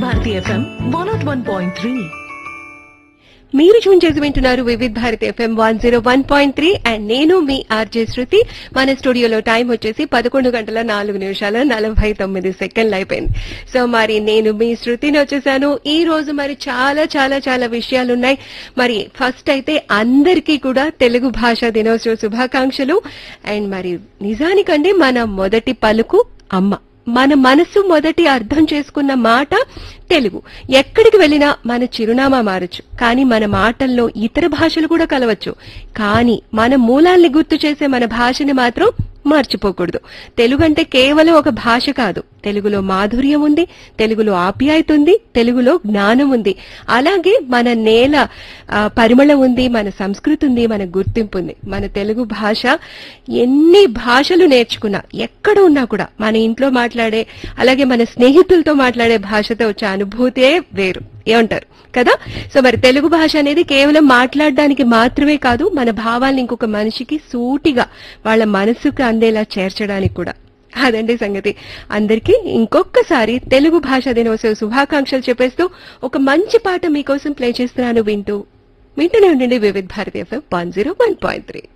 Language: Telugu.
Bharati FM one naught one point three మీరు చూన్ చేసి వింటున్నారు Vividh Bharati FM one zero one point three and నేను మీ ఆర్జే శృతి మన స్టూడియోలో టైం వచ్చేసి పదకొండు గంటల నాలుగు నిమిషాల నలభై తొమ్మిది సెకండ్లు అయిపోయింది సో మరి నేను మీ శృతిని వచ్చేసాను ఈ రోజు మరి చాలా చాలా చాలా విషయాలు ఉన్నాయి మరి ఫస్ట్ అయితే అందరికీ కూడా తెలుగు భాషా దినోత్సవ శుభాకాంక్షలు అండ్ మరి నిజానికండి మన మొదటి పలుకు అమ్మ మన మనసు మొదటి అర్థం చేసుకున్న మాట తెలుగు ఎక్కడికి వెళ్ళినా మన చిరునామా మారచ్చు కానీ మన మాటల్లో ఇతర భాషలు కూడా కలవచ్చు కానీ మన మూలాల్ని గుర్తు చేసే మన భాషని మాత్రం మర్చిపోకూడదు తెలుగు అంటే కేవలం ఒక భాష కాదు తెలుగులో మాధుర్యం ఉంది తెలుగులో ఆప్యాయత ఉంది తెలుగులో జ్ఞానం ఉంది అలాగే మన నేల ఆ, పరిమళం ఉంది మన సంస్కృతి ఉంది మన గుర్తింపు ఉంది మన తెలుగు భాష ఎన్ని భాషలు నేర్చుకున్నా ఎక్కడ ఉన్నా కూడా మన ఇంట్లో మాట్లాడే అలాగే మన స్నేహితులతో మాట్లాడే భాషతో వచ్చే అనుభూతే వేరు ఏమంటారు కదా సో మరి తెలుగు భాష అనేది కేవలం మాట్లాడడానికి మాత్రమే కాదు మన భావాల్ని ఇంకొక మనిషికి సూటిగా వాళ్ళ మనసుకు అందేలా చేర్చడానికి కూడా అదండి సంగతి అందరికీ ఇంకొకసారి తెలుగు భాష దినోత్సవ శుభాకాంక్షలు చెప్పేస్తూ ఒక మంచి పాట మీకోసం ప్లే చేస్తున్నాను వింటూ వింటూనే ఉండండి Vividh Bharati FM one zero one point three